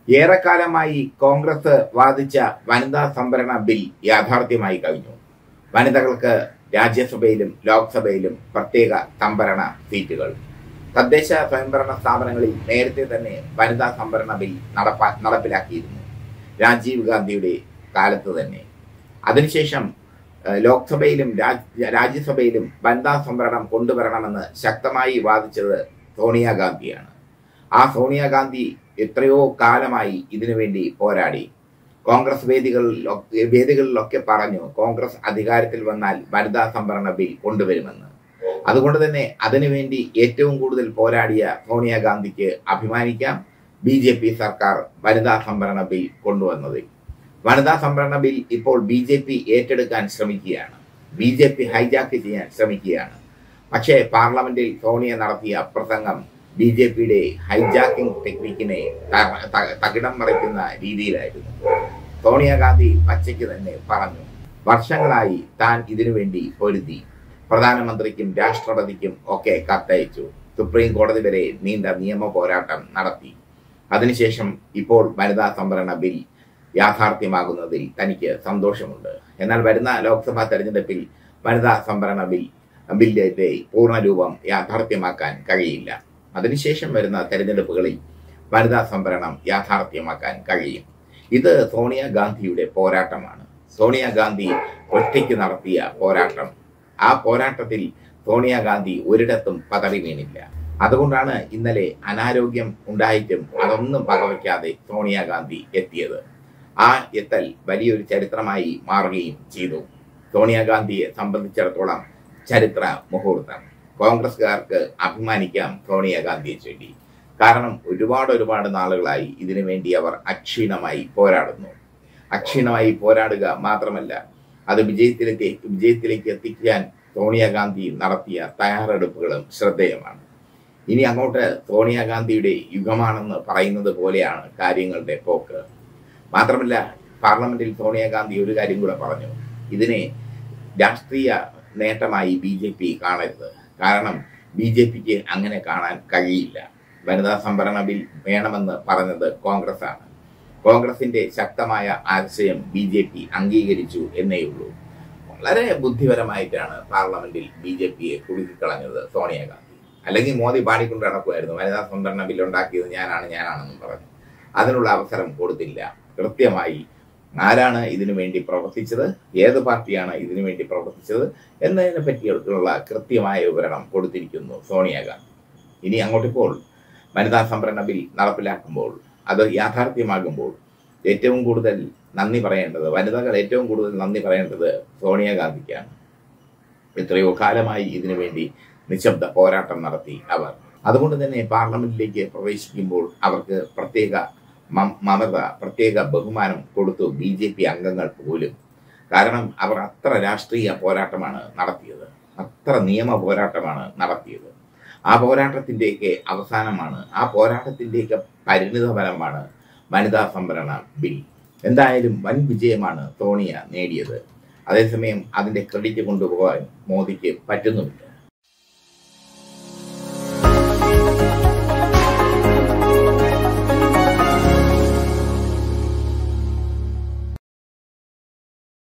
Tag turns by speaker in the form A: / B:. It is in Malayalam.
A: ഏറെക്കാലമായി കോൺഗ്രസ് വാദിച്ച വനിതാ സംവരണ ബിൽ യാഥാർത്ഥ്യമായി കഴിഞ്ഞു വനിതകൾക്ക് രാജ്യസഭയിലും ലോക്സഭയിലും പ്രത്യേക സംവരണ സീറ്റുകൾ തദ്ദേശ സ്വയംഭരണ സ്ഥാപനങ്ങളിൽ നേരത്തെ തന്നെ വനിതാ സംവരണ ബിൽ നടപ്പാ നടപ്പിലാക്കിയിരുന്നു രാജീവ് ഗാന്ധിയുടെ കാലത്ത് തന്നെ അതിനുശേഷം ഏഹ്, ലോക്സഭയിലും രാജ്- രാജ്യസഭയിലും വനിതാ സംവരണം കൊണ്ടുവരണമെന്ന് ശക്തമായി വാദിച്ചത് സോണിയാഗാന്ധിയാണ് ആ സോണിയാഗാന്ധി എത്രയോ കാലമായി ഇതിനുവേണ്ടി പോരാടി കോൺഗ്രസ് വേദികളിലൊക്കെ വേദികളിലൊക്കെ പറഞ്ഞു കോൺഗ്രസ് അധികാരത്തിൽ വന്നാൽ വനിതാ സംവരണ ബിൽ കൊണ്ടുവരുമെന്ന് അതുകൊണ്ട് തന്നെ അതിനുവേണ്ടി ഏറ്റവും കൂടുതൽ പോരാടിയ സോണിയാഗാന്ധിക്ക് അഭിമാനിക്കാം ബി ജെ പി സർക്കാർ വനിതാ സംവരണ ബിൽ കൊണ്ടുവന്നതിൽ വനിതാ സംവരണ ബിൽ ഇപ്പോൾ ബി ജെ പി ഏറ്റെടുക്കാൻ ശ്രമിക്കുകയാണ് ബി ജെ പി ഹൈജാക്ക് ചെയ്യാൻ ശ്രമിക്കുകയാണ് പക്ഷേ പാർലമെന്റിൽ സോണിയ നടത്തിയ പ്രസംഗം ബി ജെ പിയുടെ ഹൈജാക്കിംഗ് ടെക്നിക്കിനെ ത- ത- തകിടം മറിക്കുന്ന രീതിയിലായിരുന്നു സോണിയാഗാന്ധി പച്ചയ്ക്ക് തന്നെ പറഞ്ഞു വർഷങ്ങളായി താൻ ഇതിനുവേണ്ടി പൊരുതി പ്രധാനമന്ത്രിക്കും രാഷ്ട്രപതിക്കും ഒക്കെ കത്തയച്ചു സുപ്രീം കോടതി വരെ നീണ്ട നിയമ പോരാട്ടം നടത്തി അതിനുശേഷം ഇപ്പോൾ വനിതാ സംവരണ ബിൽ യാഥാർത്ഥ്യമാകുന്നതിൽ തനിക്ക് സന്തോഷമുണ്ട് എന്നാൽ വരുന്ന ലോക്സഭാ തെരഞ്ഞെടുപ്പിൽ വനിതാ സംവരണ ബിൽ ബില്ലിന്റെ പൂർണ്ണരൂപം യാഥാർത്ഥ്യമാക്കാൻ കഴിയില്ല അതിനുശേഷം വരുന്ന തെരഞ്ഞെടുപ്പുകളിൽ വനിതാ സംവരണം യാഥാർത്ഥ്യമാക്കാൻ കഴിയും ഇത് സോണിയാഗാന്ധിയുടെ പോരാട്ടമാണ് സോണിയാഗാന്ധി ഒറ്റയ്ക്ക് നടത്തിയ പോരാട്ടം ആ പോരാട്ടത്തിൽ സോണിയാഗാന്ധി ഒരിടത്തും പതറി വീണില്ല അതുകൊണ്ടാണ് ഇന്നലെ അനാരോഗ്യം ഉണ്ടായിട്ടും അതൊന്നും പകവയ്ക്കാതെ സോണിയാഗാന്ധി എത്തിയത് ആ എത്തൽ വലിയൊരു ചരിത്രമായി മാറുകയും ചെയ്തു സോണിയാഗാന്ധിയെ സംബന്ധിച്ചിടത്തോളം ചരിത്ര മുഹൂർത്തം കോൺഗ്രസ്സുകാർക്ക് അഭിമാനിക്കാം സോണിയാഗാന്ധിയെ ചൊല്ലി കാരണം ഒരുപാട് ഒരുപാട് നാളുകളായി ഇതിനു വേണ്ടി അവർ അക്ഷീണമായി പോരാടുന്നു അക്ഷീണമായി പോരാടുക മാത്രമല്ല അത് വിജയത്തിലേക്ക് വിജയത്തിലേക്ക് എത്തിക്കാൻ സോണിയാഗാന്ധി നടത്തിയ തയ്യാറെടുപ്പുകളും ശ്രദ്ധേയമാണ് ഇനി അങ്ങോട്ട് സോണിയാഗാന്ധിയുടെ യുഗമാണെന്ന് പറയുന്നത് പോലെയാണ് കാര്യങ്ങളുടെ പോക്ക് മാത്രമല്ല പാർലമെന്റിൽ സോണിയാഗാന്ധി ഒരു കാര്യം കൂടെ പറഞ്ഞു ഇതിനെ രാഷ്ട്രീയ നേട്ടമായി ബി ജെ പി കാണരുത് കാരണം ബി ജെ പിക്ക് അങ്ങനെ കാണാൻ കഴിയില്ല വനിതാ സംവരണ ബിൽ വേണമെന്ന് പറഞ്ഞത് കോൺഗ്രസ് ആണ് കോൺഗ്രസിന്റെ ശക്തമായ ആശയം ബി ജെ പി അംഗീകരിച്ചു എന്നേയുള്ളൂ വളരെ ബുദ്ധിപരമായിട്ടാണ് പാർലമെന്റിൽ ബി ജെ പിയെ കുടുക്കിക്കളഞ്ഞത് സോണിയാഗാന്ധി അല്ലെങ്കിൽ മോദി പാടിക്കൊണ്ട് നടക്കുമായിരുന്നു വനിതാ സംവരണ ബിൽ ഉണ്ടാക്കിയത് ഞാനാണ് ഞാനാണെന്നും പറഞ്ഞു അതിനുള്ള അവസരം കൊടുത്തില്ല കൃത്യമായി ആരാണ് ഇതിനു വേണ്ടി പ്രവർത്തിച്ചത് ഏത് പാർട്ടിയാണ് ഇതിനു വേണ്ടി പ്രവർത്തിച്ചത് എന്നതിനെ പറ്റിയുള്ള കൃത്യമായ വിവരണം കൊടുത്തിരിക്കുന്നു സോണിയാഗാന്ധി ഇനി അങ്ങോട്ടിപ്പോൾ വനിതാ സംവരണ ബിൽ നടപ്പിലാക്കുമ്പോൾ അത് യാഥാർത്ഥ്യമാകുമ്പോൾ ഏറ്റവും കൂടുതൽ നന്ദി പറയേണ്ടത് വനിതകൾ ഏറ്റവും കൂടുതൽ നന്ദി പറയേണ്ടത് സോണിയാഗാന്ധിക്കാണ് എത്രയോ കാലമായി ഇതിനു വേണ്ടി നിശബ്ദ പോരാട്ടം നടത്തി അവർ അതുകൊണ്ട് തന്നെ പാർലമെന്റിലേക്ക് പ്രവേശിക്കുമ്പോൾ അവർക്ക് പ്രത്യേക മം- മമത പ്രത്യേക ബഹുമാനം കൊടുത്തു ബി ജെ പി അംഗങ്ങൾ പോലും കാരണം അവർ അത്ര രാഷ്ട്രീയ പോരാട്ടമാണ് നടത്തിയത് അത്ര നിയമ പോരാട്ടമാണ് നടത്തിയത് ആ പോരാട്ടത്തിന്റെയൊക്കെ അവസാനമാണ് ആ പോരാട്ടത്തിന്റെയൊക്കെ പരിണിതഫലമാണ് വനിതാ സംവരണ ബിൽ എന്തായാലും വൻ വിജയമാണ് സോണിയ നേടിയത് അതേസമയം അതിന്റെ ക്രെഡിറ്റ് കൊണ്ടുപോകാൻ മോദിക്ക് പറ്റുന്നുമില്ല